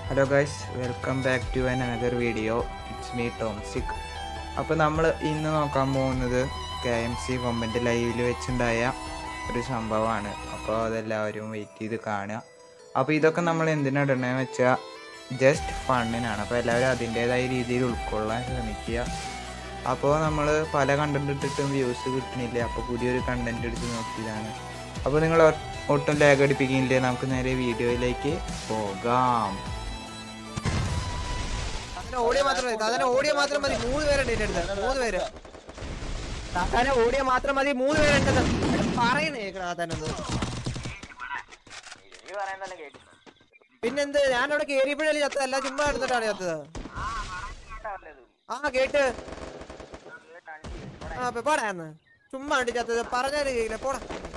hello guys welcome back to an another video it's me ടോംസിക് അപ്പോൾ നമ്മൾ ഇന്ന് നോക്കാൻ പോകുന്നത് കെ എം സി കൊമ്പൻ്റെ ലൈവിൽ വെച്ചുണ്ടായ ഒരു സംഭവമാണ് അപ്പോൾ അതെല്ലാവരും വെയിറ്റ് ചെയ്ത് കാണുക അപ്പോൾ ഇതൊക്കെ നമ്മൾ എന്തിനിടണമെന്ന് വെച്ചാൽ ജസ്റ്റ് ഫണ്ണിനാണ് അപ്പോൾ എല്ലാവരും അതിൻ്റേതായ രീതിയിൽ ഉൾക്കൊള്ളാൻ ശ്രമിക്കുക അപ്പോൾ നമ്മൾ പല കണ്ടന്റ് ഇട്ടിട്ടും വ്യൂസ് കിട്ടണില്ല അപ്പോൾ പുതിയൊരു കണ്ടന്റ് എടുത്ത് നോക്കിയതാണ് അപ്പോൾ നിങ്ങൾ ഒട്ടും ലാഗ് അടിപ്പിക്കുന്നില്ലേ നമുക്ക് നേരെ വീഡിയോയിലേക്ക് പോകാം താത്താനെ ഓടിയ മാത്രം മതി താത്താനെ ഓടിയ മാത്രം മതി മൂന്ന് പേരുണ്ട് എന്റെ അടുത്ത് മൂന്ന് പേര് താത്താനെ ഓടിയ മാത്രം മതി മൂന്ന് പേരുണ്ട് പറയണേ കേക്കടാ താത്താനൊന്ന് പിന്നെന്ത് ഞാൻ അവിടെ കേറിയപ്പോഴല്ലേ ചത്തത് അല്ല ചുമ്മാ എടുത്തിട്ടാണ് ചത്തത് ആ കേട്ട് ആ പോടാന്ന് ചുമ്മാ ഉണ്ട് ചത്തത് പറഞ്ഞാല് കേക്കില്ല പോടാ